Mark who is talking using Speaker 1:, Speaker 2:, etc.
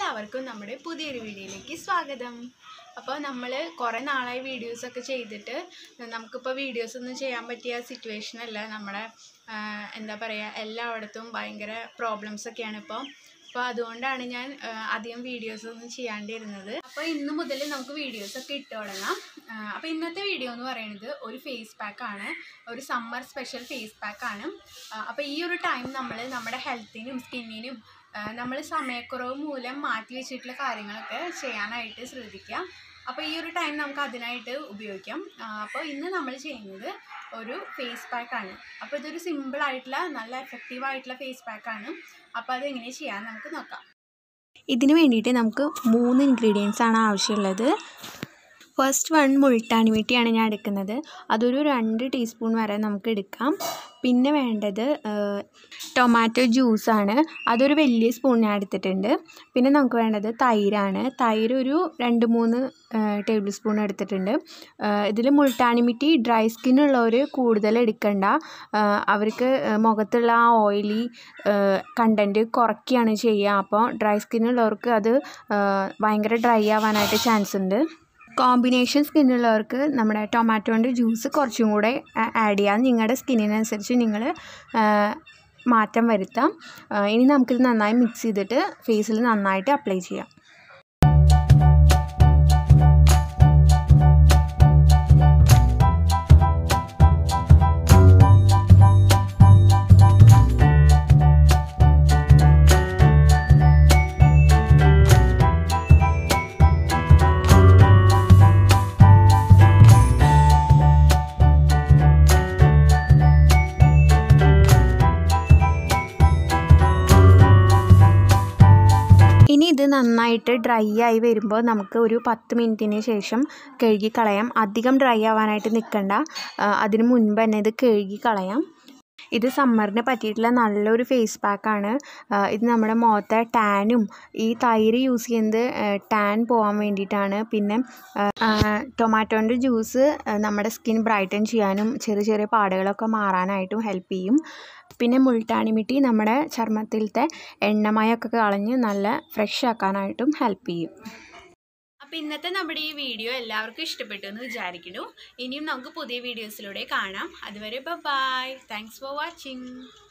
Speaker 1: എല്ലാവർക്കും നമ്മുടെ പുതിയൊരു വീഡിയോയിലേക്ക് സ്വാഗതം അപ്പോൾ നമ്മൾ കുറേ നാളായി വീഡിയോസൊക്കെ ചെയ്തിട്ട് നമുക്കിപ്പോൾ വീഡിയോസ് ഒന്നും ചെയ്യാൻ പറ്റിയ സിറ്റുവേഷൻ അല്ല നമ്മുടെ ആ, എന്താ പറയുക എല്ലായിടത്തും ഭയങ്കര പ്രോബ്ലംസ് ഒക്കെയാണ് ഇപ്പോൾ അപ്പോൾ അതുകൊണ്ടാണ് ഞാൻ ആ, അധികം വീഡിയോസ് ഒന്നും ചെയ്യാണ്ടിരുന്നത് അപ്പോൾ ഇന്ന് മുതൽ നമുക്ക് വീഡിയോസ് ഒക്കെ ഇട്ട് തുടങ്ങാം അപ്പോൾ ഇന്നത്തെ വീഡിയോ എന്ന് പറയുന്നത് ഒരു ഫേസ് പാക്ക് ആണ് ഒരു സമ്മർ സ്പെഷ്യൽ ഫേസ് പാക്ക് ആണ് അപ്പോൾ ഈ ഒരു ടൈം നമ്മൾ നമ്മുടെ ഹെൽത്തിനും സ്കിന്നിനും നമ്മൾ സമയക്കുറവ് മൂലം മാറ്റി വെച്ചിട്ടുള്ള കാര്യങ്ങളൊക്കെ ചെയ്യാനായിട്ട് ശ്രദ്ധിക്കുക അപ്പോൾ ഈ ഒരു ടൈം നമുക്ക് അതിനായിട്ട് ഉപയോഗിക്കാം അപ്പോൾ ഇന്ന് നമ്മൾ ചെയ്യുന്നത് ഒരു ഫേസ് പാക്കാണ് അപ്പോൾ ഇതൊരു സിമ്പിൾ ആയിട്ടുള്ള നല്ല എഫക്റ്റീവ് ആയിട്ടുള്ള ഫേസ് പാക്കാണ് അപ്പോൾ അത് എങ്ങനെ ചെയ്യാൻ നമുക്ക് നോക്കാം
Speaker 2: ഇതിന് വേണ്ടിയിട്ട് നമുക്ക് മൂന്ന് ഇൻഗ്രീഡിയൻസ് ആണ് ആവശ്യമുള്ളത് ഫസ്റ്റ് വൺ മുൾട്ടാണിമിട്ടിയാണ് ഞാൻ എടുക്കുന്നത് അതൊരു രണ്ട് ടീസ്പൂൺ വരെ നമുക്ക് എടുക്കാം പിന്നെ വേണ്ടത് ടൊമാറ്റോ ജ്യൂസാണ് അതൊരു വലിയ സ്പൂൺ ഞാൻ എടുത്തിട്ടുണ്ട് പിന്നെ നമുക്ക് വേണ്ടത് തൈരാണ് തൈര് ഒരു രണ്ട് മൂന്ന് ടേബിൾ സ്പൂൺ എടുത്തിട്ടുണ്ട് ഇതിൽ മുൾട്ടാണിമിട്ടി ഡ്രൈ സ്കിൻ ഉള്ളവർ കൂടുതൽ എടുക്കണ്ട ആ, അവർക്ക് മുഖത്തുള്ള ആ ഓയിലി കണ്ടൻറ്റ് കുറയ്ക്കുകയാണ് ചെയ്യുക അപ്പോൾ ഡ്രൈ സ്കിൻ ഉള്ളവർക്ക് അത് ആ, ഭയങ്കര ഡ്രൈ ആവാനായിട്ട് ചാൻസ് ഉണ്ട് കോമ്പിനേഷൻ സ്കിന്നുള്ളവർക്ക് നമ്മുടെ ടൊമാറ്റോൻ്റെ ജ്യൂസ് കുറച്ചും കൂടെ ആഡ് ചെയ്യാം നിങ്ങളുടെ സ്കിന്നിനനുസരിച്ച് നിങ്ങൾ മാറ്റം വരുത്താം ആ, ഇനി നമുക്കിത് നന്നായി മിക്സ് ചെയ്തിട്ട് ഫേസിൽ നന്നായിട്ട് അപ്ലൈ ചെയ്യാം ഇനി ഇത് നന്നായിട്ട് ഡ്രൈ ആയി വരുമ്പോൾ നമുക്ക് ഒരു പത്ത് മിനിറ്റിന് ശേഷം കഴുകി കളയാം അധികം ഡ്രൈ ആവാനായിട്ട് നിൽക്കണ്ട ആ, അതിന് മുൻപ് തന്നെ ഇത് കഴുകി കളയാം ഇത് സമ്മറിന് പറ്റിയിട്ടുള്ള നല്ലൊരു ഫേസ് പാക്കാണ് ഇത് നമ്മുടെ മുഖത്തെ ടാനും ഈ തൈര് യൂസ് ചെയ്യുന്നത് ടാൻ പോകാൻ വേണ്ടിയിട്ടാണ് പിന്നെ ടൊമാറ്റോൻ്റെ ജ്യൂസ് നമ്മുടെ സ്കിൻ ബ്രൈറ്റൻ ചെയ്യാനും ചെറിയ ചെറിയ പാടുകളൊക്കെ മാറാനായിട്ടും ഹെൽപ്പ് ചെയ്യും പിന്നെ മുൾട്ടാണിമിട്ടി നമ്മുടെ ചർമ്മത്തിലത്തെ എണ്ണമയൊക്കെ കളഞ്ഞ് നല്ല ഫ്രഷ് ആക്കാനായിട്ടും ഹെൽപ്പ് ചെയ്യും
Speaker 1: അപ്പോൾ ഇന്നത്തെ നമ്മുടെ ഈ വീഡിയോ എല്ലാവർക്കും ഇഷ്ടപ്പെട്ടു എന്ന് വിചാരിക്കുന്നു ഇനിയും നമുക്ക് പുതിയ വീഡിയോസിലൂടെ കാണാം അതുവരെ ബൈ താങ്ക്സ് ഫോർ വാച്ചിങ്